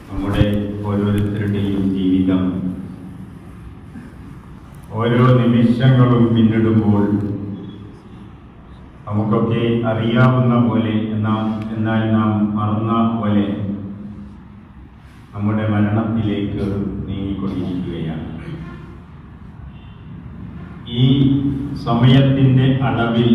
നമ്മുടെ ഓരോരുത്തരുടെയും ജീവിതം ഓരോ നിമിഷങ്ങളും പിന്നിടുമ്പോൾ നമുക്കൊക്കെ അറിയാവുന്ന പോലെ നാം എന്നാൽ നാം മറന്ന പോലെ നമ്മുടെ മരണത്തിലേക്ക് നീങ്ങിക്കൊണ്ടിരിക്കുകയാണ് ഈ സമയത്തിൻ്റെ അളവിൽ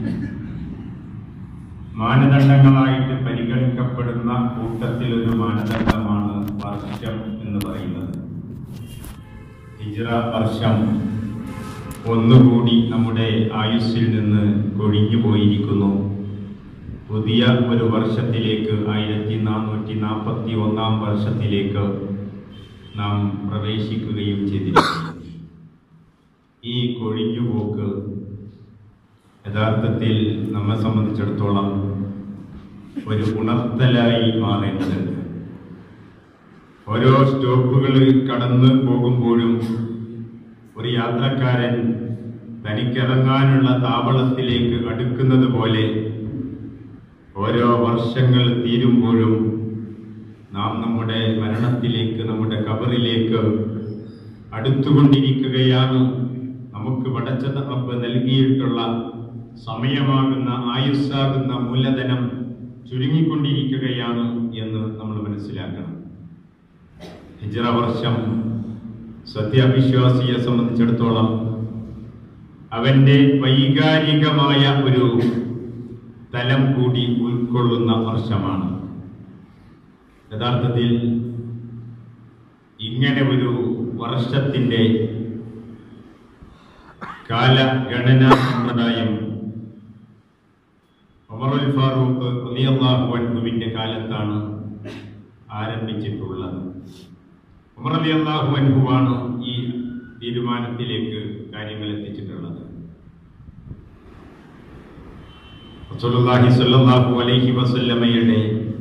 മാനദണ്ഡങ്ങളായിട്ട് പരിഗണിക്കപ്പെടുന്ന കൂട്ടത്തിലൊരു മാനദണ്ഡമാണ് വർഷം എന്ന് പറയുന്നത് ഹിജ്റ വർഷം ഒന്നുകൂടി നമ്മുടെ ആയുസ്സിൽ നിന്ന് കൊഴിഞ്ഞു പോയിരിക്കുന്നു പുതിയ ഒരു വർഷത്തിലേക്ക് ആയിരത്തി നാനൂറ്റി നാൽപ്പത്തി ഒന്നാം വർഷത്തിലേക്ക് നാം പ്രവേശിക്കുകയും ചെയ്തിരിക്കുന്നു ഈ കൊഴിഞ്ഞുപോക്ക് യഥാർത്ഥത്തിൽ നമ്മെ സംബന്ധിച്ചിടത്തോളം ഒരു ഉണർത്തലായി മാറേണ്ടതുണ്ട് ഓരോ സ്റ്റോപ്പുകൾ കടന്നു പോകുമ്പോഴും ഒരു യാത്രക്കാരൻ തനിക്കിറങ്ങാനുള്ള താവളത്തിലേക്ക് അടുക്കുന്നത് പോലെ ഓരോ വർഷങ്ങൾ തീരുമ്പോഴും നാം നമ്മുടെ മരണത്തിലേക്ക് നമ്മുടെ കബറിലേക്ക് അടുത്തുകൊണ്ടിരിക്കുകയാണ് നമുക്ക് പടച്ച റബ്ബ് നൽകിയിട്ടുള്ള സമയമാകുന്ന ആയുസ്സാകുന്ന മൂലധനം ചുരുങ്ങിക്കൊണ്ടിരിക്കുകയാണ് എന്ന് നമ്മൾ മനസ്സിലാക്കണം ഹിജ്റ വർഷം സത്യാവിശ്വാസിയെ സംബന്ധിച്ചിടത്തോളം അവന്റെ വൈകാരികമായ ഒരു തലം കൂടി ഉൾക്കൊള്ളുന്ന വർഷമാണ് യഥാർത്ഥത്തിൽ ഇങ്ങനെ ഒരു വർഷത്തിന്റെ കാലഗണന സമ്പ്രദായം ഉമറുൽ ഫാറൂഖ് റളിയല്ലാഹു അൻഹുവിന്റെ കാലത്താണ് ആരംഭിച്ചിട്ടുള്ളത് ഉമർ റളിയല്ലാഹു അൻഹുവാണ് ഈ തീരുമാനത്തിലേക്ക് കാര്യങ്ങൾ എത്തിച്ചിട്ടുള്ളത് റസൂലുള്ളാഹി സ്വല്ലല്ലാഹു അലൈഹി വസല്ലമയുടെ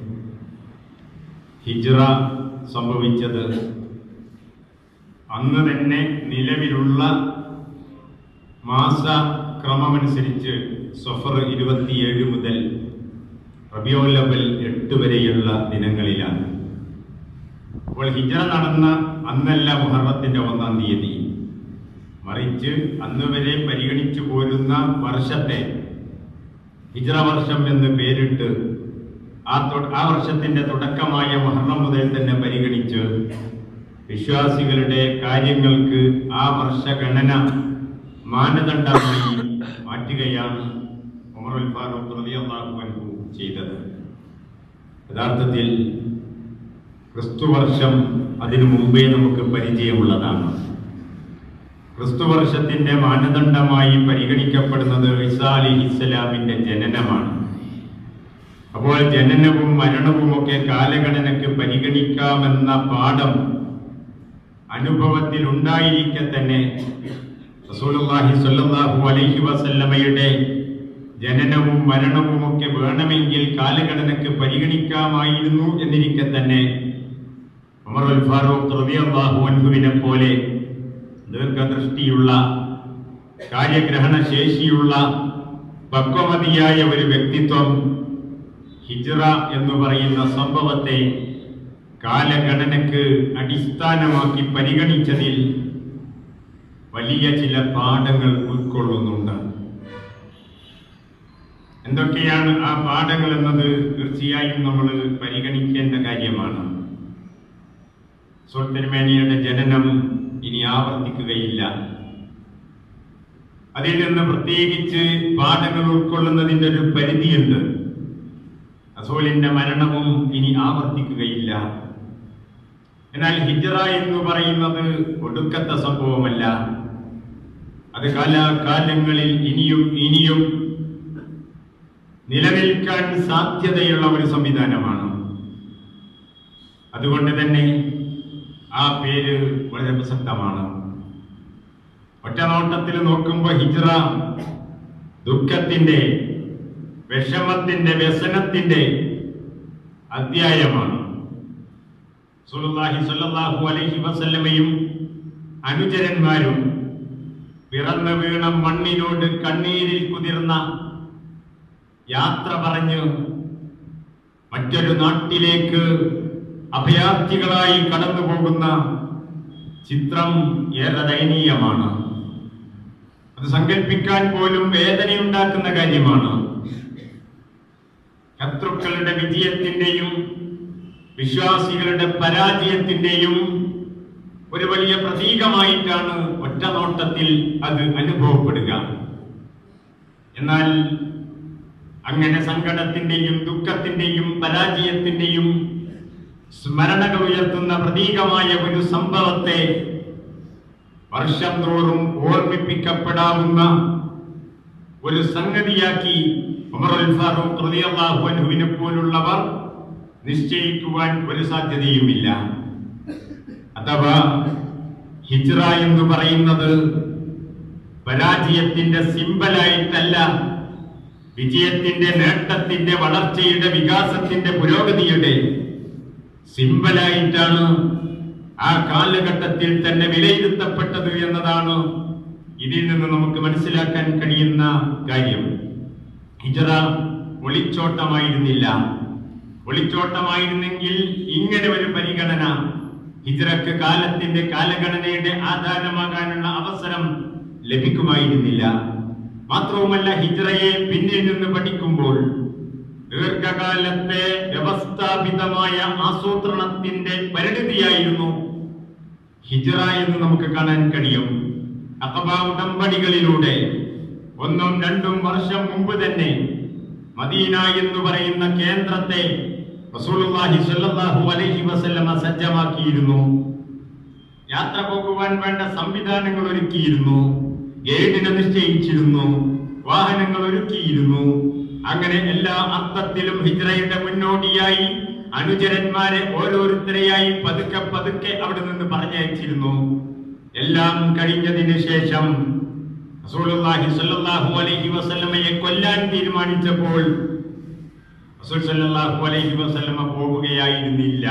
ഹിജ്റ സംഭവിച്ചത് അന്ന് തന്നെ നിലവിലുള്ള മാസ ക്രമമനുസരിച്ച് സഫർ ഇരുപത്തിയേഴ് മുതൽ റബിയോൽ അവൽ എട്ട് വരെയുള്ള ദിനങ്ങളിലാണ് അപ്പോൾ ഹിജറ നടന്ന അന്നല്ല മുഹറത്തിന്റെ ഒന്നാം തീയതി മറിച്ച് അന്ന് വരെ പരിഗണിച്ചു പോരുന്ന വർഷത്തെ ഹിജറ വർഷം എന്ന് പേരിട്ട് ആ തൊ- ആ വർഷത്തിന്റെ തുടക്കമായ മുഹറം മുതൽ തന്നെ പരിഗണിച്ച് വിശ്വാസികളുടെ കാര്യങ്ങൾക്ക് ആ വർഷഗണന മാനദണ്ഡമായി മാറ്റുകയാണ് ഉമറുൽ ഫാറൂഖ് റളിയല്ലാഹു അൻഹു ചെയ്തത് യഥാർത്ഥത്തിൽ ക്രിസ്തുവർഷം അതിനു മുമ്പേ നമുക്ക് പരിചയമുള്ളതാണ് ക്രിസ്തുവർഷത്തിന്റെ മാനദണ്ഡമായി പരിഗണിക്കപ്പെടുന്നത് ഈസാ അലൈഹി ഇസ്ലാമിന്റെ ജനനമാണ് അപ്പോൾ ജനനവും മരണവുമൊക്കെ കാലഗണനക്ക് പരിഗണിക്കാമെന്ന പാഠം അനുഭവത്തിൽ ഉണ്ടായിരിക്കെ തന്നെ റസൂലുള്ളാഹി സ്വല്ലല്ലാഹു അലൈഹി വസല്ലമയുടെ ജനനവും മരണവുമൊക്കെ വേണമെങ്കിൽ കാലഗണനക്ക് പരിഗണിക്കാമായിരുന്നു എന്നിരിക്കെ തന്നെ ഉമറുൽ ഫാറൂഖ് റളിയല്ലാഹു അൻഹുവിനെ പോലെ ദീർഘദൃഷ്ടിയുള്ള കാര്യഗ്രഹണ ശേഷിയുള്ള പക്വമതിയായ ഒരു വ്യക്തിത്വം ഹിജ്റ എന്ന് പറയുന്ന സംഭവത്തെ കാലഗണനക്ക് അടിസ്ഥാനമാക്കി പരിഗണിച്ചതിൽ വലിയ ചില പാഠങ്ങൾ ഉൾക്കൊള്ളുന്നുണ്ട് എന്തൊക്കെയാണ് ആ പാഠങ്ങൾ എന്നത് തീർച്ചയായും നമ്മൾ പരിഗണിക്കേണ്ട കാര്യമാണ് സുൽത്തർമേനിയുടെ ജനനം ഇനി ആവർത്തിക്കുകയില്ല അതിൽ നിന്ന് പ്രത്യേകിച്ച് പാഠങ്ങൾ ഉൾക്കൊള്ളുന്നതിന്റെ ഒരു പരിധിയുണ്ട് റസൂലിന്റെ മരണവും ഇനി ആവർത്തിക്കുകയില്ല എന്നാൽ ഹിജ്റ എന്ന് പറയുന്നത് ഒടുക്കത്തെ സംഭവമല്ല അത് കാലാകാലങ്ങളിൽ ഇനിയും ഇനിയും നിലനിൽക്കാൻ സാധ്യതയുള്ള ഒരു സംവിധാനമാണ് അതുകൊണ്ട് തന്നെ ആ പേര് വളരെ പ്രസക്തമാണ് ഒറ്റനോട്ടത്തിൽ നോക്കുമ്പോൾ ഹിജ്റ ദുഃഖത്തിന്റെ വിഷമത്തിന്റെ വ്യസനത്തിന്റെ അധ്യായമാണ് സുലുല്ലാഹി സ്വല്ലല്ലാഹു അലൈഹി വസല്ലമയും അനുചരന്മാരും പിറന്നു വീണ മണ്ണിനോട് കണ്ണീരിൽ കുതിർന്ന യാത്ര പറഞ്ഞു മറ്റൊരു നാട്ടിലേക്ക് അഭയാർത്ഥികളായി കടന്നു പോകുന്ന ചിത്രം ഏറെ ദയനീയമാണ് അത് സങ്കല്പിക്കാൻ പോലും വേദനയുണ്ടാക്കുന്ന കാര്യമാണ് ശത്രുക്കളുടെ വിജയത്തിന്റെയും വിശ്വാസികളുടെ പരാജയത്തിന്റെയും ഒരു വലിയ പ്രതീകമായിട്ടാണ് ഒറ്റ നോട്ടത്തിൽ അത് അനുഭവപ്പെടുക എന്നാൽ അങ്ങനെ സങ്കടത്തിന്റെയും ദുഃഖത്തിന്റെയും പരാജയത്തിന്റെയും സ്മരണകൾ ഉയർത്തുന്ന പ്രതീകമായ ഒരു സംഭവത്തെ വർഷം തോറും ഓർമ്മിപ്പിക്കപ്പെടാവുന്ന ഒരു സംഗതിയാക്കി ഉമറുൽ ഫാറൂഖ് റളിയല്ലാഹു അൻഹുവിനെ പോലുള്ളവർ നിശ്ചയിക്കുവാൻ ഒരു സാധ്യതയുമില്ല അഥവാ ഹിജ്റ എന്ന് പറയുന്നത് പരാജയത്തിന്റെ സിമ്പലായിട്ടല്ല വിജയത്തിന്റെ നേട്ടത്തിന്റെ വളർച്ചയുടെ വികാസത്തിന്റെ പുരോഗതിയുടെ സിമ്പലായിട്ടാണ് ആ കാലഘട്ടത്തിൽ തന്നെ വിലയിരുത്തപ്പെട്ടത് എന്നതാണ് ഇതിൽ നിന്ന് നമുക്ക് മനസ്സിലാക്കാൻ കഴിയുന്ന കാര്യം ഹിജറ ഒളിച്ചോട്ടമായിരുന്നില്ല ഒളിച്ചോട്ടമായിരുന്നെങ്കിൽ ഇങ്ങനെ ഒരു പരിഗണന ഹിജറക്ക് കാലത്തിന്റെ കാലഗണനയുടെ ആധാരമാകാനുള്ള അവസരം ലഭിക്കുമായിരുന്നില്ല മാത്രവുമല്ല ഹിജറയെ പിന്നിൽ നിന്ന് പഠിക്കുമ്പോൾ ദീർഘകാലത്തെ വ്യവസ്ഥാപിതമായ ആസൂത്രണത്തിന്റെ പരിണിതിയായിരുന്നു ഹിജറ എന്ന് നമുക്ക് കാണാൻ കഴിയും അഥബ ഉടമ്പടികളിലൂടെ ഒന്നും രണ്ടും വർഷം മുമ്പ് തന്നെ മദീന എന്ന് പറയുന്ന കേന്ദ്രത്തെ റസൂലുള്ളാഹി സ്വല്ലല്ലാഹു അലൈഹി വസല്ലമ സജ്ജമാക്കിയിരുന്നു യാത്ര പോകുവാൻ വേണ്ട സംവിധാനങ്ങൾ ഒരുക്കിയിരുന്നു ഗൈഡിനെ നിശ്ചയിച്ചിരുന്നു വാഹനങ്ങൾ ഒരുക്കിയിരുന്നു അങ്ങനെ എല്ലാ അർത്ഥത്തിലും ഹിജ്റയുടെ മുന്നോടിയായി അനുചരന്മാരെ ഓരോരുത്തരെയായി പതുക്കെ പതുക്കെ അവിടെ നിന്ന് പറഞ്ഞയച്ചിരുന്നു എല്ലാം കഴിഞ്ഞതിന് ശേഷം റസൂലുള്ളാഹി സ്വല്ലല്ലാഹു അലൈഹി വസല്ലമയെ കൊല്ലാൻ തീരുമാനിച്ചപ്പോൾ റസൂൽ സല്ലല്ലാഹു അലൈഹി വസല്ലമ പോവുകയായിരുന്നില്ല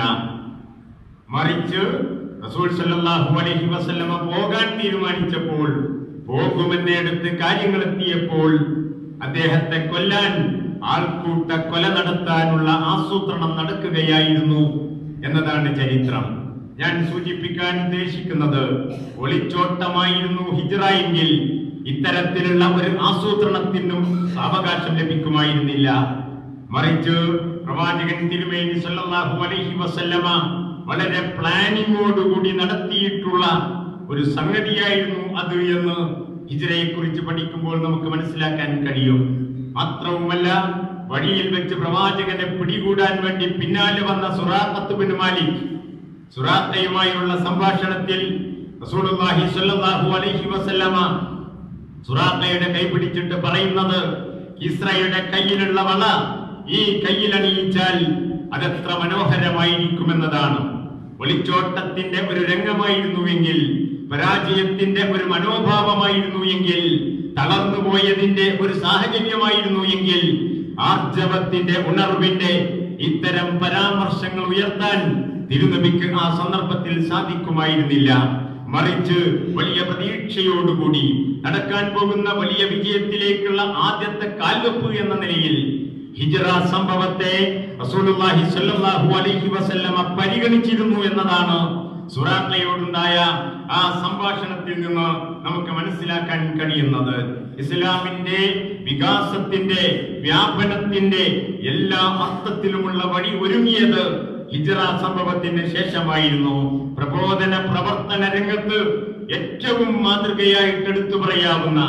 മറിച്ച് റസൂൽ സല്ലല്ലാഹു അലൈഹി വസല്ലമ പോകാൻ തീരുമാനിച്ചപ്പോൾ പോകുമെന്നെടുത്ത് കാര്യങ്ങൾ എത്തിയപ്പോൾ അദ്ദേഹത്തെ കൊല്ലാൻ ആൾക്കൂട്ട കൊല നടത്താനുള്ള ആസൂത്രണം നടക്കുകയായിരുന്നു എന്നതാണ് ചരിത്രം ഞാൻ സൂചിപ്പിക്കാൻ ഉദ്ദേശിക്കുന്നത് ഒളിച്ചോട്ടമായിരുന്നു ഹിജ്റ എങ്കിൽ ഇത്തരത്തിലുള്ള ഒരു ആസൂത്രണത്തിനും അവകാശം ലഭിക്കുമായിരുന്നില്ല മറിച്ച് പ്രവാചകൻ തിരുമേനി സല്ലല്ലാഹു അലൈഹി വസല്ലമ വളരെ പ്ലാനിങ്ങോടുകൂടി നടത്തിയിട്ടുള്ള ഒരു സംഗതിയായിരുന്നു അത് എന്ന് ഹിജ്റയെ കുറിച്ച് പഠിക്കുമ്പോൾ നമുക്ക് മനസ്സിലാക്കാൻ കഴിയും മാത്രവുമല്ല വഴിയിൽ വെച്ച് പ്രവാചകനെ പിടികൂടാൻ വേണ്ടി പിന്നാലെ വന്ന സുറാഖത്ത് ബിൻ മാലിക് സുറാഖയുമായുള്ള സംഭാഷണത്തിൽ റസൂലുള്ളാഹി സ്വല്ലല്ലാഹു അലൈഹി വസല്ലമ സുറാഖയുടെ കൈ പിടിച്ചിട്ട് പറയുന്നത് ഇസ്രയുടെ കയ്യിലുള്ള വള ഈ കയ്യിൽ അണിയിച്ചാൽ അതെത്ര മനോഹരമായിരിക്കുമെന്നതാണ് ഒളിച്ചോട്ടത്തിന്റെ ഒരു രംഗമായിരുന്നുവെങ്കിൽ പരാജയത്തിന്റെ ഒരു മനോഭാവമായിരുന്നു എങ്കിൽ തളർന്നുപോയതിന്റെ ഒരു സാഹചര്യമായിരുന്നു എങ്കിൽ ആർജവത്തിന്റെ ഉണർവിന്റെ ഇത്തരം പരാമർശങ്ങൾ ഉയർത്താൻ തിരുനബിക്ക് ആ സന്ദർഭത്തിൽ സാധിക്കുമായിരുന്നില്ല മറിച്ച് വലിയ പ്രതീക്ഷയോടുകൂടി നടക്കാൻ പോകുന്ന വലിയ വിജയത്തിലേക്കുള്ള ആദ്യത്തെ കാൽവെപ്പ് എന്ന നിലയിൽ ഹിജറ സംഭവത്തെ റസൂലുള്ളാഹി സ്വല്ലല്ലാഹു അലൈഹി വസല്ലമ പരിഗണിച്ചിരുന്നു എന്നതാണ് സുറാഖയോടുണ്ടായ ആ സംഭാഷണത്തിൽ നിന്ന് നമുക്ക് മനസ്സിലാക്കാൻ കഴിയുന്നത് ഇസ്ലാമിന്റെ വികാസത്തിന്റെ വ്യാപനത്തിന്റെ എല്ലാ അർത്ഥത്തിലുമുള്ള വഴി ഒരുങ്ങിയത് ഹിജറ സംഭവത്തിന് ശേഷമായിരുന്നു പ്രബോധന പ്രവർത്തന രംഗത്ത് ഏറ്റവും മാതൃകയായിട്ട് എടുത്തു പറയാവുന്ന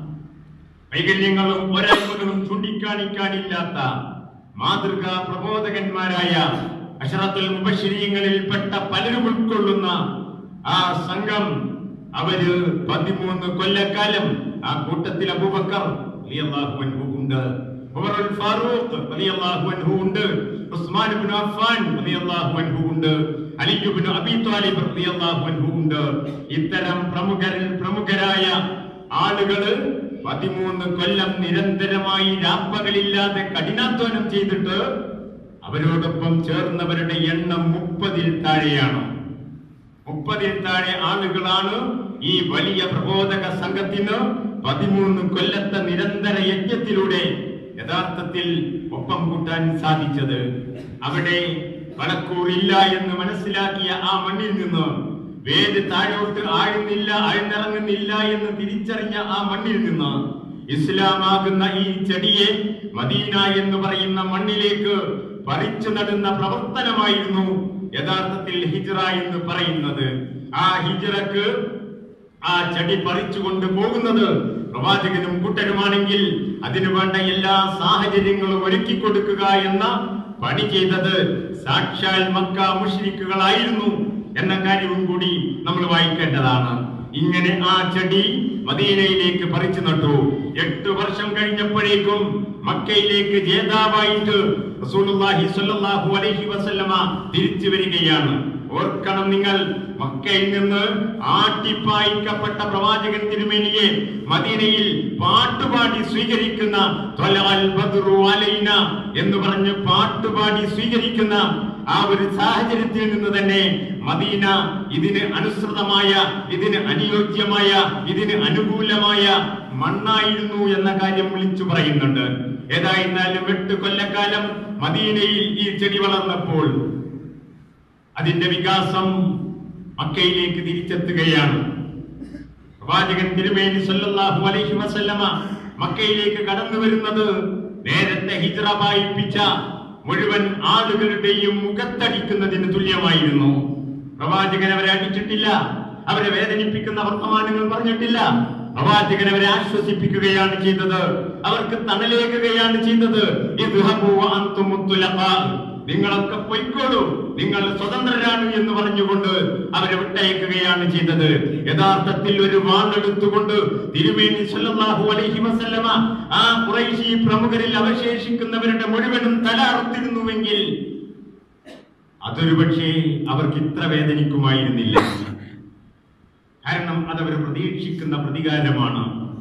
വൈകല്യങ്ങളും പോരായ്മകളും ചൂണ്ടിക്കാണിക്കാനില്ലാത്ത മാതൃകാ പ്രബോധകന്മാരായ അഷറത്തുൽ മുബശ്ശിരീങ്ങളിൽപ്പെട്ട പലരും ഉൾക്കൊള്ളുന്ന ആ സംഘം അവര് പതിമൂന്ന് കൊല്ലക്കാലം ആ കൂട്ടത്തിൽ അബൂബക്കർ റളിയല്ലാഹു അൻഹു ഉണ്ട് ഉമറുൽ ഫാറൂഖ് റളിയല്ലാഹു അൻഹു ഉണ്ട് ഉസ്മാൻ ഇബ്നു അഫ്ഫാൻ റളിയല്ലാഹു അൻഹു ഉണ്ട് അലി ഇബ്നു അബീ ത്വാലിബ് റളിയല്ലാഹു അൻഹു ഉണ്ട് ഇത്തരം പ്രമുഖരിൽ പ്രമുഖരായ ആളുകള് പതിമൂന്ന് കൊല്ലം നിരന്തരമായി രാപ്പകലില്ലാതെ കഠിനാധ്വാനം ചെയ്തിട്ട് അവരോടൊപ്പം ചേർന്നവരുടെ എണ്ണം മുപ്പതിൽ താഴെയാണ് മുപ്പതിൽ താഴെ ആളുകളാണ് ഈ വലിയ പ്രബോധക സംഘത്തിന് പതിമൂന്ന് കൊല്ലത്തെ നിരന്തര യജ്ഞത്തിലൂടെ യഥാർത്ഥത്തിൽ ഒപ്പം കൂട്ടാൻ സാധിച്ചത് അവിടെ വളക്കൂറില്ല എന്ന് മനസ്സിലാക്കിയ ആ മണ്ണിൽ നിന്ന് വേര് താഴോട്ട് ആഴുന്നില്ല ആഴ്ന്നിറങ്ങുന്നില്ല എന്ന് തിരിച്ചറിഞ്ഞ ആ മണ്ണിൽ നിന്ന് ഇസ്ലാമാകുന്ന ഈ ചെടിയെ മദീന എന്ന് പറയുന്ന മണ്ണിലേക്ക് പറിച്ചു നടുന്ന പ്രവർത്തനമായിരുന്നു യഥാർത്ഥത്തിൽ ഹിജ്റ എന്ന് പറയുന്നത് ആ ഹിജ്റക്ക് ആ ചെടി പറിച്ചു കൊണ്ടുപോകുന്നത് പ്രവാചകനും കൂട്ടരുമാണെങ്കിൽ അതിനു വേണ്ട എല്ലാ സാഹചര്യങ്ങളും ഒരുക്കി കൊടുക്കുക എന്ന പണി ചെയ്തത് സാക്ഷാൽ മക്ക മുഷ്രിക്കുകളായിരുന്നു എന്ന കാര്യവും കൂടി നമ്മൾ വായിക്കേണ്ടതാണ് ഇങ്ങനെ ആ ചെടി മദീനയിലേക്ക് പറിച്ചു നട്ടു എട്ട് വർഷം കഴിഞ്ഞപ്പോഴേക്കും മക്കയിലേക്ക് ജേതാവായിട്ട് റസൂലുള്ളാഹി സ്വല്ലല്ലാഹു അലൈഹി വസല്ലമ തിരിച്ചു വരികയാണ് ഓർക്കണം നിങ്ങൾ മക്കയിൽ നിന്ന് ആട്ടിപ്പായിക്കപ്പെട്ട പ്രവാചകൻ തിരുമേനിയെ മദീനയിൽ പാട്ടുപാടി സ്വീകരിക്കുന്ന ത്വലഅൽ ബദ്റു അലൈന എന്ന് പറഞ്ഞ് പാട്ടുപാടി സ്വീകരിക്കുന്ന ആ ഒരു സാഹചര്യത്തിൽ നിന്ന് തന്നെ മദീന ഇതിന് അനുസൃതമായ ഇതിന് അനുയോജ്യമായ ഇതിന് അനുകൂലമായ മണ്ണായിരുന്നു എന്ന കാര്യം വിളിച്ചു പറയുന്നുണ്ട് ഏതായിരുന്നാലും എട്ട് കൊല്ലക്കാലം മദീനയിൽ ഈ ചെടി വളർന്നപ്പോൾ അതിന്റെ വികാസം മക്കയിലേക്ക് തിരിച്ചെത്തുകയാണ് പ്രവാചകൻ തിരുമേനി സല്ലല്ലാഹു അലൈഹി വസല്ലമ മക്കയിലേക്ക് കടന്നു വരുന്നത് നേരത്തെ ഹിജ്റ വായിപ്പിച്ച മുഴുവൻ ആളുകളുടെയും മുഖത്തടിക്കുന്നതിന് തുല്യമായിരുന്നു പ്രവാചകൻ അവരെ അടിച്ചിട്ടില്ല അവരെ വേദനിപ്പിക്കുന്ന വർത്തമാനങ്ങൾ പറഞ്ഞിട്ടില്ല പ്രവാചകൻ അവരെ ആശ്വസിപ്പിക്കുകയാണ് ചെയ്തത് അവർക്ക് തണലേകുകയാണ് ചെയ്തത് ഇദ്ഹബൂ അൻതും മുത്തുലഖാ. നിങ്ങളൊക്കെ പൊയ്ക്കോളൂ നിങ്ങൾ സ്വതന്ത്രരാണ് എന്ന് പറഞ്ഞുകൊണ്ട് അവരെ വിട്ടയക്കുകയാണ് ചെയ്തത് യഥാർത്ഥത്തിൽ ഒരു വാളെടുത്തുകൊണ്ട് തിരുമേനി സല്ലല്ലാഹു അലൈഹി വസല്ലമ ആ ഖുറൈശി പ്രമുഖരിൽ അവശേഷിക്കുന്നവരുടെ മുഴുവനും തല അറുത്തിരുന്നുവെങ്കിൽ അതൊരു പക്ഷേ അവർക്ക് ഇത്ര വേദനിക്കുമായിരുന്നില്ല കാരണം അതവർ പ്രതീക്ഷിക്കുന്ന പ്രതികാരമാണ്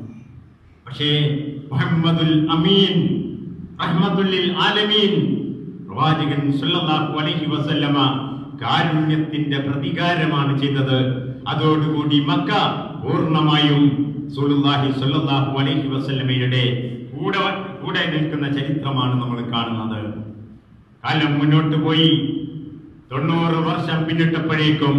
പക്ഷേ മുഹമ്മദുൽ അമീൻ റഹ്മത്തുല്ലിൽ ആലമീൻ പ്രവാചകൻ സല്ലല്ലാഹു അലൈഹി വസല്ലമ കാരുണ്യത്തിന്റെ പ്രതികാരമാണ് ചെയ്തത് അതോടുകൂടി മക്ക പൂർണ്ണമായും സുലുല്ലാഹി സല്ലല്ലാഹു അലൈഹി വസല്ലമയുടെ കൂടെ കൂടെ നിൽക്കുന്ന ചരിത്രമാണ് നമ്മൾ കാണുന്നത് കാലം മുന്നോട്ട് പോയി തൊണ്ണൂറ് വർഷം പിന്നിട്ടപ്പോഴേക്കും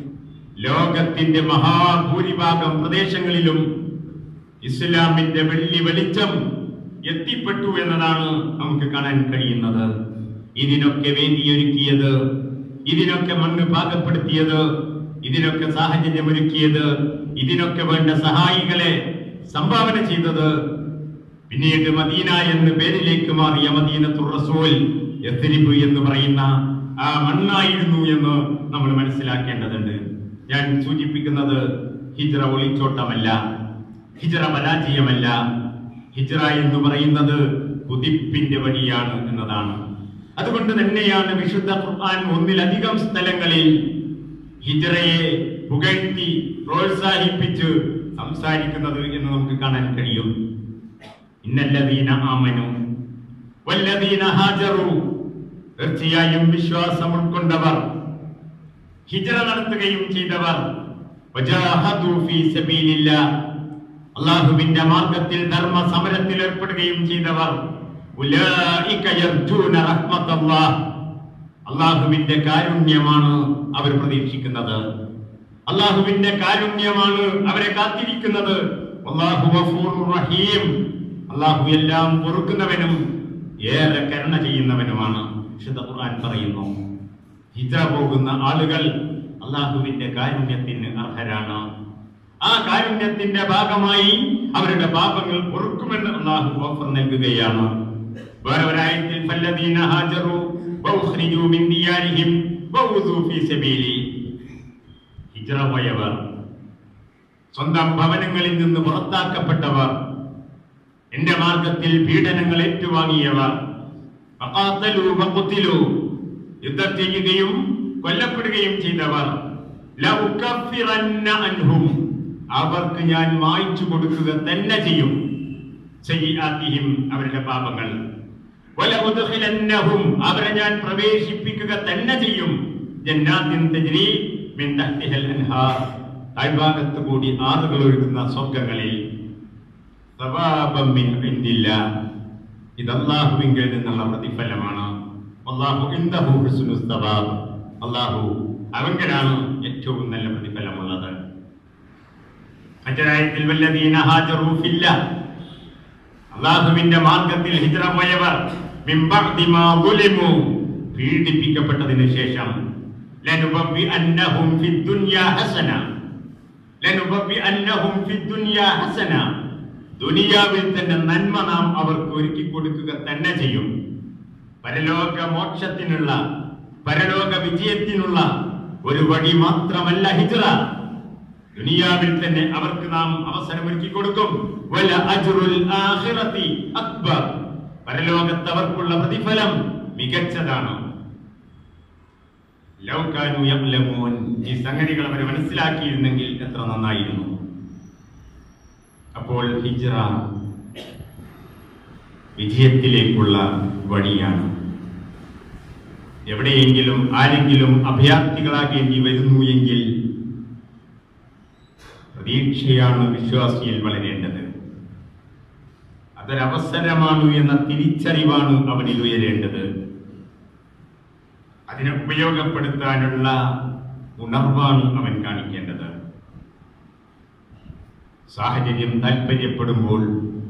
ലോകത്തിന്റെ മഹാഭൂരിഭാഗം പ്രദേശങ്ങളിലും ഇസ്ലാമിന്റെ വെള്ളി വെളിച്ചം എത്തിപ്പെട്ടു എന്നതാണ് നമുക്ക് കാണാൻ കഴിയുന്നത് ഇതിനൊക്കെ വേദിയൊരുക്കിയത് ഇതിനൊക്കെ മണ്ണ് പാകപ്പെടുത്തിയത് ഇതിനൊക്കെ സാഹചര്യമൊരുക്കിയത് ഇതിനൊക്കെ വേണ്ട സഹായികളെ സംഭാവന ചെയ്തത് പിന്നീട് മദീന എന്ന് പേരിലേക്ക് മാറിയ മദീനത്തുർ റസൂൽ യസ്രിബ് എന്ന് പറയുന്ന ആ മണ്ണായിരുന്നു എന്ന് നമ്മൾ മനസ്സിലാക്കേണ്ടതുണ്ട് ഞാൻ സൂചിപ്പിക്കുന്നത് ഹിജ്റ ഒളിച്ചോട്ടമല്ല ഹിജ്റ പരാജയമല്ല ഹിജ്റ എന്ന് പറയുന്നത് കുതിപ്പിന്റെ വഴിയാണ് എന്നതാണ് അതുകൊണ്ട് തന്നെയാണ് വിശുദ്ധ ഖുർആൻ ഒന്നിലധികം സ്ഥലങ്ങളിൽ ഹിജ്റയെ പുകഴ്ത്തി പ്രോത്സാഹിപ്പിച്ച് സംസാരിക്കുന്നത് എന്ന് നമുക്ക് കാണാൻ കഴിയും ഇന്നല്ലദീന ആമനു വല്ലദീന ഹാജറു തീർച്ചയായും വിശ്വാസം ഉൾക്കൊണ്ടവർ ഹിജ്റ നടത്തുകയും ചെയ്തവർ വജാഹദു ഫീ സബീലില്ലാഹ് അള്ളാഹുവിന്റെ മാർഗത്തിൽ ധർമ്മ സമരത്തിൽ ഏർപ്പെടുകയും ചെയ്തവർ ഉലൈക യർജൂന റഹ്മത്തല്ലാഹ് അള്ളാഹുവിന്റെ കാരുണ്യമാണ് അവർ പ്രതീക്ഷിക്കുന്നത് അള്ളാഹുവിന്റെ കാരുണ്യമാണ് അവരെ കാത്തിരിക്കുന്നത് അള്ളാഹു ഗഫൂറുർ റഹീം അള്ളാഹു എല്ലാം പൊറുക്കുന്നവനും ഏറെ കരുണ ചെയ്യുന്നവനുമാണ് വിശുദ്ധ ഖുർആൻ പറയുന്നു ഹിജ പോകുന്ന ആളുകൾ അള്ളാഹുവിന്റെ കാരുണ്യത്തിന് അർഹരാണ് ആ കാരുണ്യത്തിന്റെ ഭാഗമായി അവരുടെ പാപങ്ങൾ പൊറുക്കുമെന്ന് അള്ളാഹു ഓഫർ നൽകുകയാണ് വേറെ ഒരായത്തിൽ ഫല്ലദീന ഹാജറു വഉഖ്രിജു മിൻ ദിയാരിഹിം വഉദു ഫീ സബീലി ഹിജ്റ പോയവർ സ്വന്തം ഭവനങ്ങളിൽ നിന്ന് പുറത്താക്കപ്പെട്ടവർ എന്റെ മാർഗത്തിൽ പീഡനങ്ങൾ ഏറ്റുവാങ്ങിയവർ ഫഖാതലു വഖുതിലു യുദ്ധം ചെയ്യുകയും കൊല്ലപ്പെടുകയും ചെയ്തവർ ലഉകഫിറന്ന അൻഹും അവർക്ക് ഞാൻ മായ്ച്ചു കൊടുക്കുക തന്നെ ചെയ്യും സയ്യിആത്തിഹിം അവരുടെ പാപങ്ങൾ വലഉദ്ഖിലന്നഹും അവരെ ഞാൻ പ്രവേശിപ്പിക്കുക തന്നെ ചെയ്യും ജന്നാത്തിൻ തജ്രി മിൻ തഹ്തിഹൽ അൻഹാർ താഴ്ഭാഗത്ത് കൂടി ആറുകൾ ഒഴുകുന്ന സ്വർഗങ്ങളിൽ സവാബം മിൻ ഇൻദില്ലാ ഇത് അല്ലാഹുവിങ്കിൽ നിന്നുള്ള പ്രതിഫലമാണ് അള്ളാഹു ഇൻദഹു ഹുസ്നുസ് സവാബ് അള്ളാഹു അവങ്കലാണ് ഏറ്റവും നല്ല പ്രതിഫലമുള്ളത് മറ്റൊരായത്തിൽ വല്ലദീന ഹാജറു ഫില്ല അള്ളാഹുവിന്റെ മാർഗത്തിൽ ഹിജ്റ പോയവർ മിൻ ബഅദി മാ ളുലിമു പീഡിപ്പിക്കപ്പെട്ടതിന് ശേഷം ലനുബവ്വി അന്നഹും ഫിദ് ദുനിയാ ഹസന ലനുബവ്വി അന്നഹും ഫിദ് ദുനിയാ ഹസന ദുനിയാവിൽ തന്നെ നന്മ നാം അവർക്ക് ഒരുക്കി കൊടുക്കുക തന്നെ ചെയ്യും പരലോക മോക്ഷത്തിനുള്ള പരലോക വിജയത്തിനുള്ള ഒരു വഴി മാത്രമല്ല ഹിജ്റ ദുനിയാവിൽ തന്നെ അവർക്ക് നാം അവസരമൊരുക്കി കൊടുക്കും വല അജ്റുൽ ആഖിറതി അക്ബർ പരലോകത്ത് അവർക്കുള്ള പ്രതിഫലം മികച്ചതാണ് ലൗകാനു യഅ്ലമൂൻ ഈ സംഗതികൾ അവർ മനസ്സിലാക്കിയിരുന്നെങ്കിൽ എത്ര നന്നായിരുന്നു അപ്പോൾ ഹിജ്റ വിജയത്തിലേക്കുള്ള വഴിയാണ് എവിടെയെങ്കിലും ആരെങ്കിലും അഭയാർത്ഥികളാകേണ്ടി വരുന്നു എങ്കിൽ പ്രതീക്ഷയാണ് വിശ്വാസിയിൽ വളരേണ്ടത് അതൊരവസരമാണ് എന്ന തിരിച്ചറിവാണ് അവനിൽ ഉയരേണ്ടത് അതിനെ ഉപയോഗപ്പെടുത്താനുള്ള ഉണർവാണ് അവൻ കാണിക്കേണ്ടത് സാഹചര്യം താല്പര്യപ്പെടുമ്പോൾ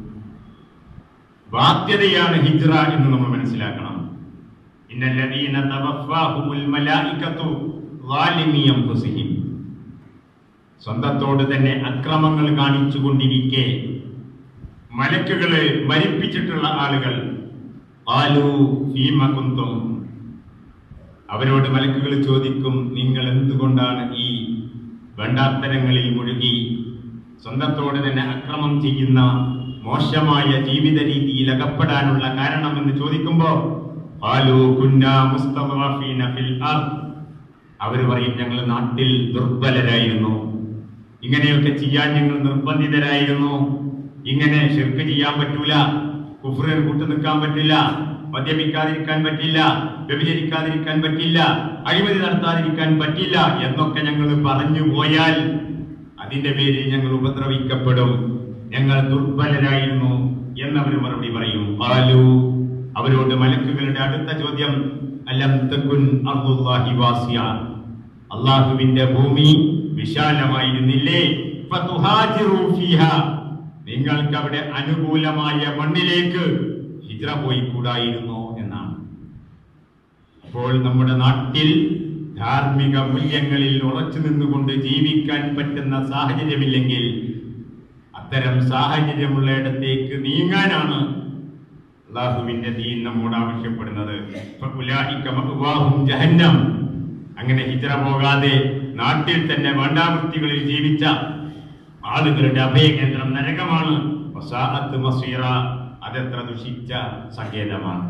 ബാധ്യതയാണ് ഹിജ്റ എന്ന് നമ്മൾ മനസ്സിലാക്കണം ഇന്നല്ലദീന തവഫാഹുമുൽ മലായികത്തു ളാലിമി അൻഫുസിഹിം സ്വന്തത്തോട് തന്നെ അക്രമങ്ങൾ കാണിച്ചുകൊണ്ടിരിക്കെ മലക്കുകളെ മരിപ്പിച്ചിട്ടുള്ള ആളുകൾ ആലു ഫീമ കുന്തും അവരോട് മലക്കുകൾ ചോദിക്കും നിങ്ങൾ എന്തുകൊണ്ടാണ് ഈ വേണ്ടാത്തരങ്ങളിൽ മുഴുകി സ്വന്തത്തോട് തന്നെ അക്രമം ചെയ്യുന്ന മോശമായ ജീവിത രീതിയിൽ അകപ്പെടാനുള്ള കാരണമെന്ന് ചോദിക്കുമ്പോ ആലു കുന്ന മുസ്തഫീന ഫിൽ അർദ് അവർ പറയും ഞങ്ങൾ നാട്ടിൽ ദുർബലരായിരുന്നു ഇങ്ങനെയൊക്കെ ചെയ്യാൻ ഞങ്ങൾ നിർബന്ധിതരായിരുന്നു ഇങ്ങനെ ഷിർക്ക് ചെയ്യാൻ പറ്റൂല കുഫറിന് കൂട്ടു നിൽക്കാൻ പറ്റില്ല മദ്യപിക്കാതിരിക്കാൻ പറ്റില്ല വ്യഭിചരിക്കാതിരിക്കാൻ പറ്റില്ല അഴിമതി നടത്താതിരിക്കാൻ പറ്റില്ല എന്നൊക്കെ ഞങ്ങൾ പറഞ്ഞു പോയാൽ അതിന്റെ പേരിൽ ഞങ്ങൾ ഉപദ്രവിക്കപ്പെടും ഞങ്ങൾ ദുർബലരായിരുന്നു എന്നവർ മറുപടി പറയും ആലു അവരോട് മലക്കുകളുടെ അടുത്ത ചോദ്യം അലം തകുൻ അർദുല്ലാഹി വാസിയ അള്ളാഹുവിന്റെ ഭൂമി വിശാലമായിരുന്നില്ലേ ഫതുഹാജിറു ഫീഹ നിങ്ങൾക്ക് അവിടെ അനുകൂലമായ മണ്ണിലേക്ക് ഹിജ്റ പോയി കൂടായിരുന്നോ എന്നാണ് അപ്പോൾ നമ്മുടെ നാട്ടിൽ ധാർമ്മിക മൂല്യങ്ങളിൽ ഉറച്ചു നിന്നുകൊണ്ട് ജീവിക്കാൻ പറ്റുന്ന സാഹചര്യമില്ലെങ്കിൽ അത്തരം സാഹചര്യമുള്ളയിടത്തേക്ക് നീങ്ങാനാണ് അള്ളാഹുവിന്റെ ദീൻ നമ്മോട് ആവശ്യപ്പെടുന്നത് ഫഉലായിക മഅ്വാഹും ജഹന്നം അങ്ങനെ ഹിജ്റ പോകാതെ നാട്ടിൽ തന്നെ വേണ്ടാവൃത്തികളിൽ ജീവിച്ച ആളുകളുടെ അഭയകേന്ദ്രം നരകമാണ് വസാഅത്ത് മസീറ അതെത്ര ദുഷിച്ച സങ്കേതമാണ്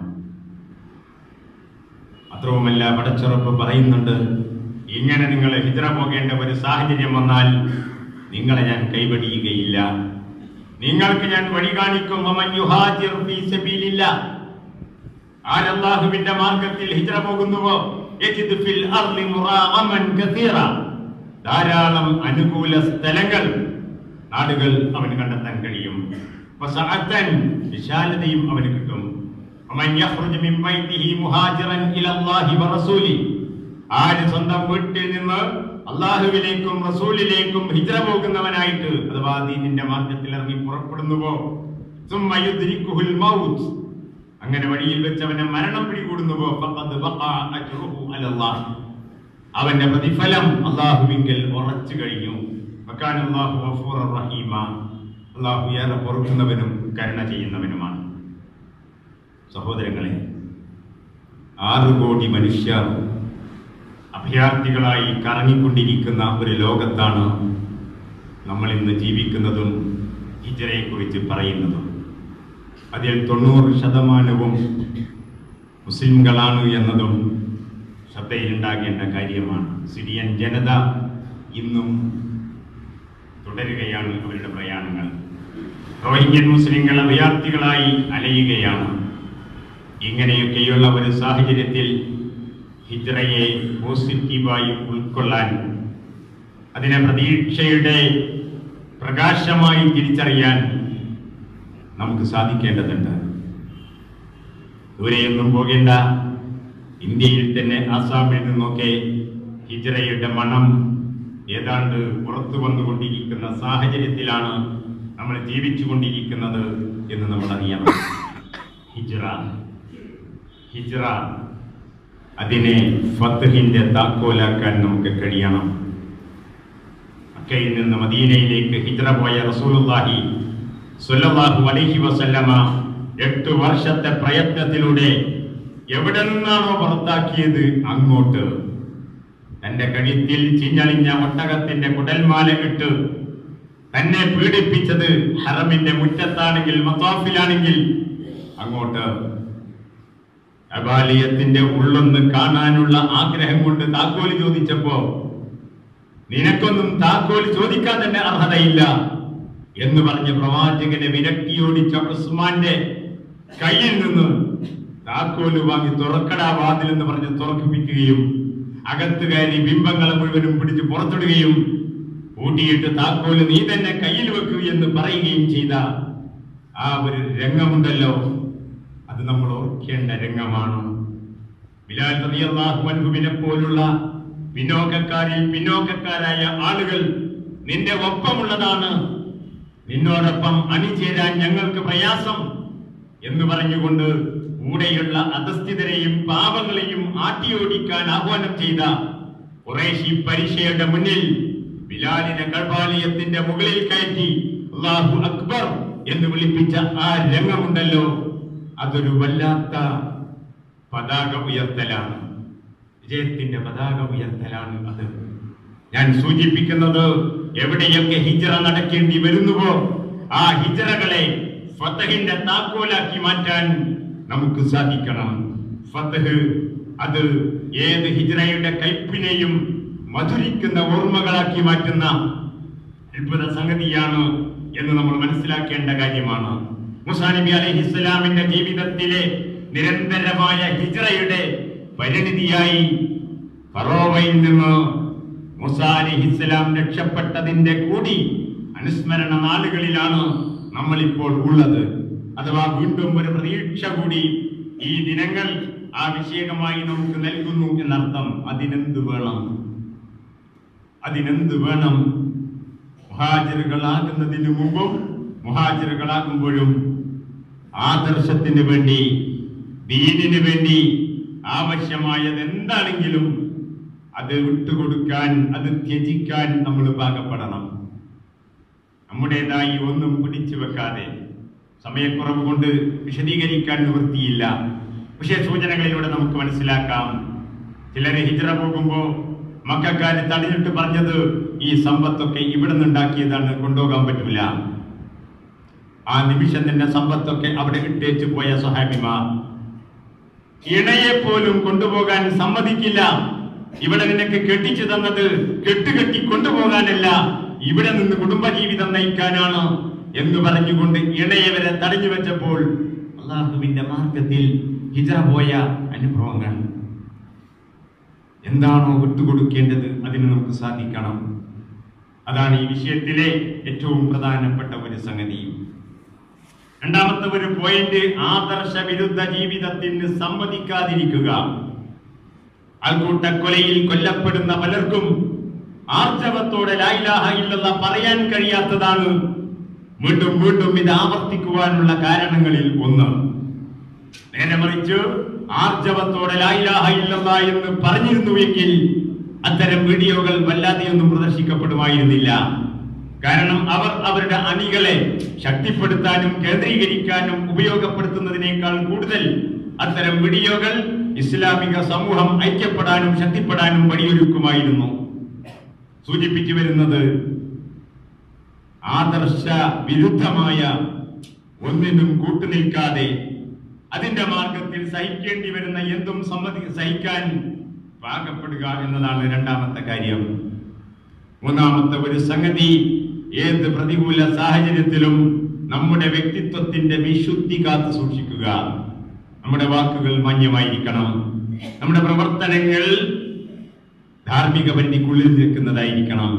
മാത്രവുമല്ല പടച്ചുറപ്പ് പറയുന്നുണ്ട് ഇങ്ങനെ നിങ്ങൾ ഹിജ്റ പോകേണ്ട ഒരു സാഹചര്യം വന്നാൽ നിങ്ങളെ ഞാൻ കൈവടിയുകയില്ല നിങ്ങൾക്ക് ഞാൻ വഴി കാണിക്കും വമൻ യുഹാജിർ ഫീ സബീലില്ലാ. ആരല്ലാഹുവിന്റെ മാർഗത്തിൽ ഹിജ്റ പോകുന്നുവോ യജിദ് ഫിൽ അർളി മുറാഗമൻ കസീറ. ധാരാളം അനുകൂല സ്ഥലങ്ങൾ നാടുകൾ അവന് കണ്ടെത്താൻ കഴിയും വസഅത്തൻ വിശാലതയും അവന് കിട്ടും വമൻ യഖ്റുജ് മിൻ ബൈതിഹി മുഹാജിറൻ ഇലല്ലാഹി വറസൂലി ആര് സ്വന്തം വീട്ടിൽ നിന്ന് അള്ളാഹുവിലേക്കും റസൂലിലേക്കും ഹിജ്റ പോകുന്നവനായിട്ട് അഥവാ ദീനിന്റെ മാർഗത്തിൽ ഇറങ്ങി പുറപ്പെടുന്നുവോ സുമ്മ യുദ്രിക്കുഹുൽ മൗത്ത് അങ്ങനെ വഴിയിൽ വെച്ച് അവനെ മരണം പിടികൂടുന്നുവോ ഫഖദ് വഖഅ അജ്റുഹു അലല്ലാഹ് അവന്റെ പ്രതിഫലം അള്ളാഹുവിങ്കൽ ഉറച്ചു കഴിഞ്ഞു വകാന അല്ലാഹു ഗഫൂറർ റഹീമ അള്ളാഹു ഏറെ പൊറുക്കുന്നവനും കരുണ ചെയ്യുന്നവനുമാണ് സഹോദരങ്ങളെ ആറ് കോടി മനുഷ്യർ അഭയാർത്ഥികളായി കറങ്ങിക്കൊണ്ടിരിക്കുന്ന ഒരു ലോകത്താണ് നമ്മൾ ഇന്ന് ജീവിക്കുന്നതും ഹിജറയെ കുറിച്ച് പറയുന്നതും അതിൽ തൊണ്ണൂറ് ശതമാനവും മുസ്ലിംകളാണ് എന്നതും ശ്രദ്ധയിലുണ്ടാകേണ്ട കാര്യമാണ് സിറിയൻ ജനത ഇന്നും തുടരുകയാണ് അവരുടെ പ്രയാണങ്ങൾ റോഹിംഗ്യൻ മുസ്ലിങ്ങൾ അഭയാർത്ഥികളായി അലയുകയാണ് ഇങ്ങനെയൊക്കെയുള്ള ഒരു സാഹചര്യത്തിൽ ഹിജ്റയെ പോസിറ്റീവായി ഉൾക്കൊള്ളാൻ അതിനെ പ്രതീക്ഷയുടെ പ്രകാശമായി തിരിച്ചറിയാൻ നമുക്ക് സാധിക്കേണ്ടതുണ്ട് ദൂരെയൊന്നും പോകേണ്ട ഇന്ത്യയിൽ തന്നെ ആസാമിൽ നിന്നൊക്കെ ഹിജറയുടെ മണം ഏതാണ്ട് പുറത്തു വന്നുകൊണ്ടിരിക്കുന്ന സാഹചര്യത്തിലാണ് നമ്മൾ ജീവിച്ചു കൊണ്ടിരിക്കുന്നത് എന്ന് നമ്മൾ അറിയണം ഹിജറ ഹിജറ അതിനെ ഫത്തഹിന്റെ താക്കോലാക്കാൻ നമുക്ക് കഴിയണം മക്കയിൽ നിന്ന് മദീനയിലേക്ക് ഹിജറ പോയ റസൂലുള്ളാഹി സ്വല്ലല്ലാഹു അലൈഹി വസല്ലമ എട്ട് വർഷത്തെ പ്രയത്നത്തിലൂടെ എവിടെ നിന്നാണോ പുറത്താക്കിയത് അങ്ങോട്ട് തന്റെ കഴുത്തിൽ ചിഞ്ഞളിഞ്ഞ ഒട്ടകത്തിന്റെ കുടൽമാല ഇട്ട് തന്നെ പീഡിപ്പിച്ചത് ഹറമിന്റെ മുറ്റത്താണെങ്കിൽ മത്താഫിലാണെങ്കിൽ അങ്ങോട്ട് അബാലിയത്തിന്റെ ഉള്ളൊന്ന് കാണാനുള്ള ആഗ്രഹം കൊണ്ട് താക്കോല് ചോദിച്ചപ്പോ നിനക്കൊന്നും താക്കോൽ ചോദിക്കാൻ തന്നെ അർഹതയില്ല എന്ന് പറഞ്ഞ് പ്രവാചകനെ വിരട്ടിയോടിച്ച ഉസ്മാന്റെ കയ്യിൽ നിന്ന് താക്കോല് വാങ്ങി തുറക്കടാ വാതിൽ എന്ന് പറഞ്ഞ് തുറക്കിപ്പിക്കുകയും അകത്ത് കയറി ബിംബങ്ങളെ മുഴുവനും പിടിച്ച് പുറത്തിടുകയും പൂട്ടിയിട്ട് താക്കോല് നീ തന്നെ കയ്യിൽ വെക്കൂ എന്ന് പറയുകയും ചെയ്ത ആ ഒരു രംഗമുണ്ടല്ലോ അത് നമ്മൾ ഓർക്കേണ്ട രംഗമാണ് ബിലാൽ റളിയല്ലാഹു അൻഹുവിനെ പോലുള്ള പിന്നോക്കക്കാരിൽ പിന്നോക്കക്കാരായ ആളുകൾ നിന്റെ ഒപ്പമുള്ളതാണ് നിന്നോടൊപ്പം അണിചേരാൻ ഞങ്ങൾക്ക് പ്രയാസം എന്ന് പറഞ്ഞുകൊണ്ട് കൂടെയുള്ള അധസ്ഥിതരെയും പാപങ്ങളെയും ആട്ടിയോടിക്കാൻ ആഹ്വാനം ചെയ്ത കുറേശി പരീക്ഷയുടെ മുന്നിൽ ബിലാലിനെ കൽപാലയത്തിന്റെ മുകളിൽ കയറ്റി അള്ളാഹു അക്ബർ എന്ന് വിളിപ്പിച്ച ആ രംഗമുണ്ടല്ലോ അതൊരു വല്ലാത്ത പതാക ഉയർത്തലാണ് വിജയത്തിന്റെ പതാക ഉയർത്തലാണ് അത് ഞാൻ സൂചിപ്പിക്കുന്നത് എവിടെയൊക്കെ ഹിജറ നടക്കേണ്ടി വരുന്നുവോ ആ ഹിജറകളെ ഫത്തഹിന്റെ താക്കോലാക്കി മാറ്റാൻ നമുക്ക് സാധിക്കണം ഫത്തഹ് അത് ഏത് ഹിജറയുടെ കയ്പിനെയും മധുരിക്കുന്ന ഓർമ്മകളാക്കി മാറ്റുന്ന അത്ഭുത സംഗതിയാണ് എന്ന് നമ്മൾ മനസ്സിലാക്കേണ്ട കാര്യമാണ് മുസാ നബി അലൈഹി ഇസ്ലാമിന്റെ ജീവിതത്തിലെ നിരന്തരമായ ഹിജ്റയുടെ പരിണിതിയായി ഫറോവയിൽ നിന്ന് മുസാ അലൈഹി ഇസ്ലാം രക്ഷപ്പെട്ടതിന്റെ കൂടി അനുസ്മരണ നാളുകളിലാണ് നമ്മളിപ്പോൾ ഉള്ളത് അഥവാ വീണ്ടും ഒരു പ്രതീക്ഷ കൂടി ഈ ദിനങ്ങൾ ആ വിഷയകമായി നമുക്ക് നൽകുന്നു എന്നർത്ഥം അതിനെന്ത് വേണം അതിനെന്ത് വേണം മുഹാജിറുകളാകുന്നതിന് മുമ്പും മുഹാജിറുകളാകുമ്പോഴും ആദർശത്തിന് വേണ്ടി ദീനിന് വേണ്ടി ആവശ്യമായത് എന്താണെങ്കിലും അത് വിട്ടുകൊടുക്കാൻ അത് ത്യജിക്കാൻ നമ്മൾ പാകപ്പെടണം നമ്മുടേതായി ഒന്നും പിടിച്ചു വെക്കാതെ സമയക്കുറവ് കൊണ്ട് വിശദീകരിക്കാൻ നിവൃത്തിയില്ല പക്ഷേ സൂചനകളിലൂടെ നമുക്ക് മനസ്സിലാക്കാം ചിലര് ഹിജ്റ പോകുമ്പോ മക്കാര് തടഞ്ഞിട്ട് പറഞ്ഞത് ഈ സമ്പത്തൊക്കെ ഇവിടെ നിന്നുണ്ടാക്കിയതാണ് കൊണ്ടുപോകാൻ പറ്റൂല ആ നിമിഷം തന്നെ സമ്പത്തൊക്കെ അവിടെ ഇട്ടേച്ചു പോയ സഹാബിമാർ ഇണയെ പോലും കൊണ്ടുപോകാൻ സമ്മതിക്കില്ല ഇവിടെ നിനക്ക് കെട്ടിച്ചു തന്നത് കെട്ടുകെട്ടി കൊണ്ടുപോകാനല്ല ഇവിടെ നിന്ന് കുടുംബജീവിതം നയിക്കാനാണ് എന്ന് പറഞ്ഞുകൊണ്ട് ഇണയെ വരെ തടഞ്ഞു വെച്ചപ്പോൾ അള്ളാഹുവിന്റെ മാർഗത്തിൽ ഹിജറ പോയ അനുഭവങ്ങൾ എന്താണോ വിട്ടുകൊടുക്കേണ്ടത് അതിന് നമുക്ക് സാധിക്കണം അതാണ് ഈ വിഷയത്തിലെ ഏറ്റവും പ്രധാനപ്പെട്ട ഒരു സംഗതി രണ്ടാമത്തെ ഒരു പോയിന്റ് ആദർശ വിരുദ്ധ ജീവിതത്തിന് സമ്മതിക്കാതിരിക്കുക ആൾക്കൂട്ടക്കൊലയിൽ കൊല്ലപ്പെടുന്ന പലർക്കും ആർജവത്തോടെ ലായിലാഹ ഇല്ലെന്ന പറയാൻ കഴിയാത്തതാണ് വീണ്ടും വീണ്ടും ഇത് ആവർത്തിക്കുവാനുള്ള കാരണങ്ങളിൽ ഒന്ന് നേരെ മറിച്ച് ആർജവത്തോടെ ലായിലാഹ ഇല്ലെന്ന എന്ന് പറഞ്ഞിരുന്നുവെങ്കിൽ അത്തരം വീഡിയോകൾ വല്ലാതെയൊന്നും പ്രദർശിക്കപ്പെടുമായിരുന്നില്ല കാരണം അവർ അവരുടെ അണികളെ ശക്തിപ്പെടുത്താനും കേന്ദ്രീകരിക്കാനും ഉപയോഗപ്പെടുത്തുന്നതിനേക്കാൾ കൂടുതൽ അത്തരം വീഡിയോകൾ ഇസ്ലാമിക സമൂഹം ഐക്യപ്പെടാനും ശക്തിപ്പെടാനും വഴിയൊരുക്കുമായിരുന്നു സൂചിപ്പിച്ചു വരുന്നത് ആദർശ വിരുദ്ധമായ ഒന്നിനും കൂട്ടുനിൽക്കാതെ അതിന്റെ മാർഗത്തിൽ സഹിക്കേണ്ടി വരുന്ന എന്തും സമ്മതി സഹിക്കാൻ പാകപ്പെടുക എന്നതാണ് രണ്ടാമത്തെ കാര്യം മൂന്നാമത്തെ ഒരു സംഗതി ഏത് പ്രതികൂല സാഹചര്യത്തിലും നമ്മുടെ വ്യക്തിത്വത്തിന്റെ വിശുദ്ധി കാത്തു സൂക്ഷിക്കുക നമ്മുടെ വാക്കുകൾ മാന്യമായിരിക്കണം നമ്മുടെ പ്രവർത്തനങ്ങൾ ധാർമ്മിക പരിധിക്കുള്ളിൽ നിൽക്കുന്നതായിരിക്കണം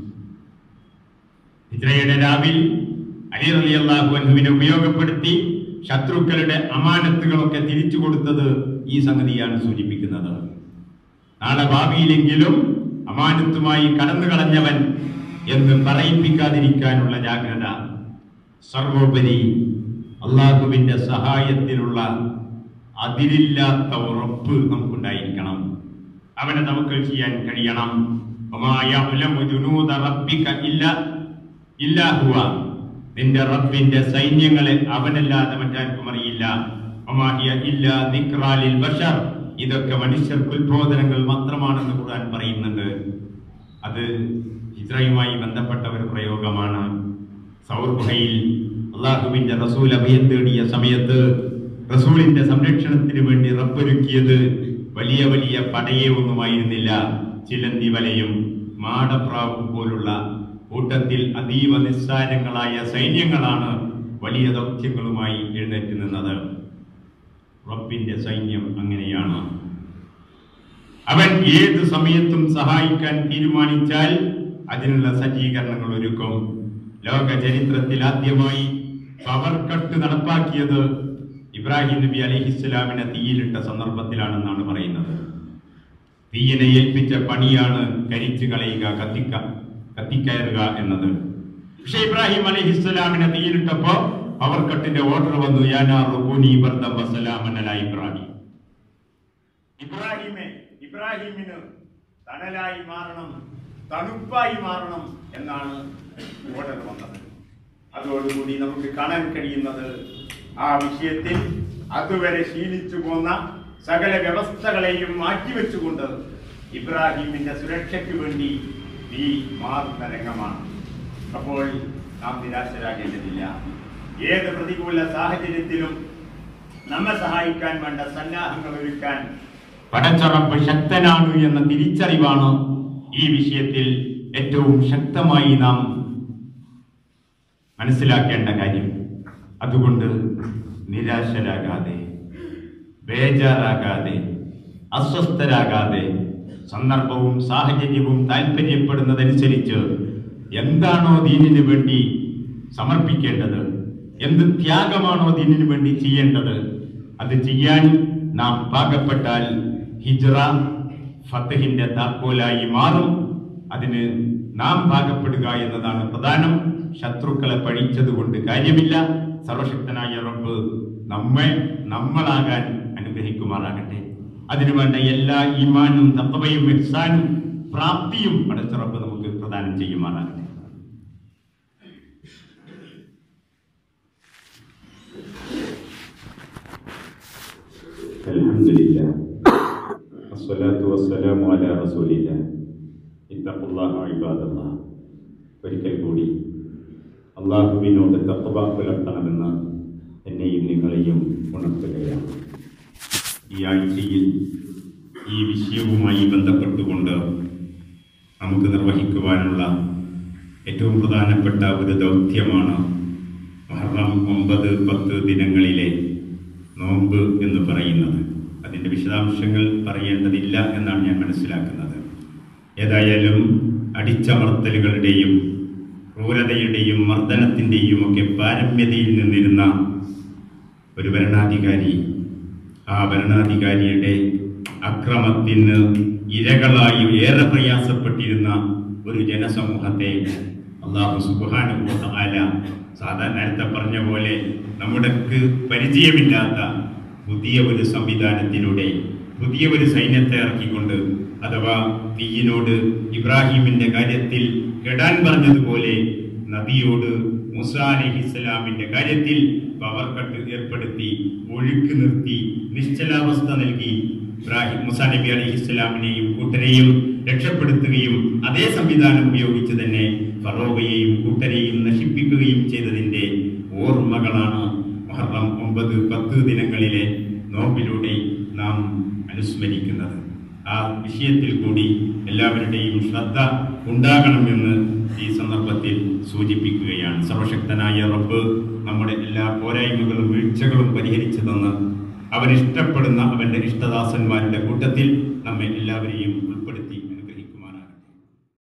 ഹിജ്റയുടെ രാവിൽ അലി റലി അള്ളാഹു അൻഹുവിനെ ഉപയോഗപ്പെടുത്തി ശത്രുക്കളുടെ അമാനത്തുകളൊക്കെ തിരിച്ചു കൊടുത്തത് ഈ സംഗതിയാണ് സൂചിപ്പിക്കുന്നത് നാളെ ഭാവിയിലെങ്കിലും അമാനത്തുമായി കടന്നു കളഞ്ഞവൻ എന്ന് പറയിപ്പിക്കാതിരിക്കാനുള്ള ജാഗ്രത സർവോപരി അള്ളാഹുവിന്റെ സഹായത്തിലുള്ള അതിരില്ലാത്ത ഉറപ്പ് നമുക്കുണ്ടായിരിക്കണം അവനെ നമുക്ക് ചെയ്യാൻ കഴിയണം വമാ യഅ്ലമു ജുനൂദ റബ്ബിക ഇല്ല ഇല്ലാ ഹുവ നിന്റെ റബ്ബിന്റെ സൈന്യങ്ങളെ അവനല്ലാതെ മറ്റാർക്കും അറിയില്ല വമാ ഹിയ ഇല്ലാ ദിക്റാ ലിൽ ബശർ ഇതൊക്കെ മനുഷ്യർക്ക് ഉത്ബോധനങ്ങൾ മാത്രമാണെന്ന് ഖുർആൻ പറയുന്നുണ്ട് അത് ഹിജ്റയുമായി ബന്ധപ്പെട്ട ഒരു പ്രയോഗമാണ് സൗർ ഗുഹയിൽ അള്ളാഹുവിന്റെ റസൂൽ അഭയം തേടിയ സമയത്ത് റസൂലിന്റെ സംരക്ഷണത്തിന് വേണ്ടി റബ്ബൊരുക്കിയത് വലിയ വലിയ പടയെ ഒന്നുമായിരുന്നില്ല ചിലന്തി വലയും മാടപ്രാവും പോലുള്ള കൂട്ടത്തിൽ അതീവ നിസ്സാരങ്ങളായ സൈന്യങ്ങളാണ് വലിയ ദൗത്യങ്ങളുമായി എഴുന്നേറ്റ് നിന്നത് റബ്ബിന്റെ സൈന്യം അങ്ങനെയാണ് അവൻ ഏത് സമയത്തും സഹായിക്കാൻ തീരുമാനിച്ചാൽ അതിനുള്ള സജ്ജീകരണങ്ങൾ ഒരുക്കും ലോക ചരിത്രത്തിൽ ആദ്യമായി പവർ കട്ട് നടപ്പാക്കിയത് ഇബ്രാഹിം നബി അലഹിസ്ലാമിനെ തീയിലിട്ട സന്ദർഭത്തിലാണെന്നാണ് പറയുന്നത് തീയിനെ ഏൽപ്പിച്ച പണിയാണ് കരിച്ചു കളയുക കത്തിക്ക കത്തിക്കയറുക എന്നത് പക്ഷെ ഇബ്രാഹിം അലഹിസ്ലാമിനെ തീയിലിട്ടപ്പോ പവർ കട്ടിന്റെ ഓർഡർ വന്നു യാനാറുനി ബർദം വസലാമനല ഇബ്രാഹിം ഇബ്രാഹിമെ ഇബ്രാഹിമിന് തണലായി മാറണം തണുപ്പായി മാറണം എന്നാണ് ഓർഡർ വന്നത് അതോടുകൂടി നമുക്ക് കാണാൻ കഴിയുന്നത് ആ വിഷയത്തിൽ അതുവരെ ശീലിച്ചു പോന്ന സകല വ്യവസ്ഥകളെയും മാറ്റിവെച്ചുകൊണ്ട് ഇബ്രാഹിമിന്റെ സുരക്ഷയ്ക്ക് വേണ്ടി ഈ മാറുന്ന രംഗമാണ് അപ്പോൾ നാം നിരാശരാകേണ്ടതില്ല ഏത് പ്രതികൂല സാഹചര്യത്തിലും നമ്മെ സഹായിക്കാൻ വേണ്ട സന്നാഹങ്ങൾ ഒരുക്കാൻ പടച്ചറപ്പ് ശക്തനാണ് എന്ന തിരിച്ചറിവാണ് ഈ വിഷയത്തിൽ ഏറ്റവും ശക്തമായി നാം മനസ്സിലാക്കേണ്ട കാര്യം അതുകൊണ്ട് നിരാശരാകാതെ ബേജാറാകാതെ അസ്വസ്ഥരാകാതെ സന്ദർഭവും സാഹചര്യവും താല്പര്യപ്പെടുന്നതനുസരിച്ച് എന്താണോ ദീനിനു വേണ്ടി സമർപ്പിക്കേണ്ടത് എന്ത് ത്യാഗമാണോ ദീനിനു വേണ്ടി ചെയ്യേണ്ടത് അത് ചെയ്യാൻ നാം പാകപ്പെട്ടാൽ ഹിജ്റ ഫത്തഹിന്റെ താക്കോലായി മാറും അതിന് നാം പാകപ്പെടുക എന്നതാണ് പ്രധാനം ശത്രുക്കളെ പഴിച്ചതുകൊണ്ട് കാര്യമില്ല സർവശക്തനായ റബ്ബ് നമ്മെ നമ്മളാകാൻ അനുഗ്രഹിക്കുമാറാകട്ടെ അതിനുവേണ്ട എല്ലാ ഈമാനും തത്വയും ഇഹ്സാനും പ്രാപ്തിയും പടച്ച റബ്ബ് നമുക്ക് പ്രദാനം ചെയ്യുമാറാകട്ടെ الحمد لله والصلاة والسلام على رسول الله اتقوا الله عباد الله ഒരിക്കൽ കൂടി അള്ളാഹുവിനോട് തത്വ പുലർത്തണമെന്ന് എന്നെയും നിങ്ങളെയും ഉണർത്തുകയാണ് ഈ ആഴ്ചയിൽ ഈ വിഷയവുമായി ബന്ധപ്പെട്ടുകൊണ്ട് നമുക്ക് നിർവഹിക്കുവാനുള്ള ഏറ്റവും പ്രധാനപ്പെട്ട ഒരു ദൗത്യമാണ് മഹറം ഒമ്പത് പത്ത് ദിനങ്ങളിലെ നോമ്പ് എന്ന് പറയുന്നത് അതിൻ്റെ വിശദാംശങ്ങൾ പറയേണ്ടതില്ല എന്നാണ് ഞാൻ മനസ്സിലാക്കുന്നത് ഏതായാലും അടിച്ചമർത്തലുകളുടെയും ക്രൂരതയുടെയും മർദ്ദനത്തിൻ്റെയും ഒക്കെ പാരമ്യതയിൽ നിന്നിരുന്ന ഒരു ഭരണാധികാരി ആ ഭരണാധികാരിയുടെ അക്രമത്തിന് ഇരകളായി ഏറെ പ്രയാസപ്പെട്ടിരുന്ന ഒരു ജനസമൂഹത്തെ അള്ളാഹു സുബാനുഭൂതാല സാധാരണ നേരത്തെ പറഞ്ഞ പോലെ നമ്മുടെക്ക് പരിചയമില്ലാത്ത പുതിയ ഒരു സംവിധാനത്തിലൂടെ പുതിയ ഒരു സൈന്യത്തെ ഇറക്കിക്കൊണ്ട് അഥവാ തീയിനോട് ഇബ്രാഹിമിന്റെ കാര്യത്തിൽ കെടാൻ പറഞ്ഞതുപോലെ നദിയോട് മുസ അലഹി ഇസ്ലാമിന്റെ കാര്യത്തിൽ പവർ കട്ട് ഏർപ്പെടുത്തി ഒഴുക്ക് നിർത്തി നിശ്ചലാവസ്ഥ നൽകി ഇബ്രാഹിം മുസ നബി അലഹി ഇസ്ലാമിനെയും കൂട്ടരെയും രക്ഷപ്പെടുത്തുകയും അതേ സംവിധാനം ഉപയോഗിച്ച് തന്നെ ഫറോവയെയും കൂട്ടരെയും നശിപ്പിക്കുകയും ചെയ്തതിന്റെ ഓർമ്മകളാണ് മുഹറം ഒമ്പത് പത്ത് ദിനങ്ങളിലെ നോമ്പിലൂടെ നാം അനുസ്മരിക്കുന്നത് ആ വിഷയത്തിൽ കൂടി എല്ലാവരുടെയും ശ്രദ്ധ ഉണ്ടാകണമെന്ന് ഈ സന്ദർഭത്തിൽ സൂചിപ്പിക്കുകയാണ് സർവശക്തനായ റബ്ബ് നമ്മുടെ എല്ലാ പോരായ്മകളും വീഴ്ചകളും പരിഹരിച്ചു തന്ന് അവൻ ഇഷ്ടപ്പെടുന്ന അവന്റെ ഇഷ്ടദാസന്മാരുടെ കൂട്ടത്തിൽ നമ്മെ എല്ലാവരെയും ഉൾപ്പെടുത്തി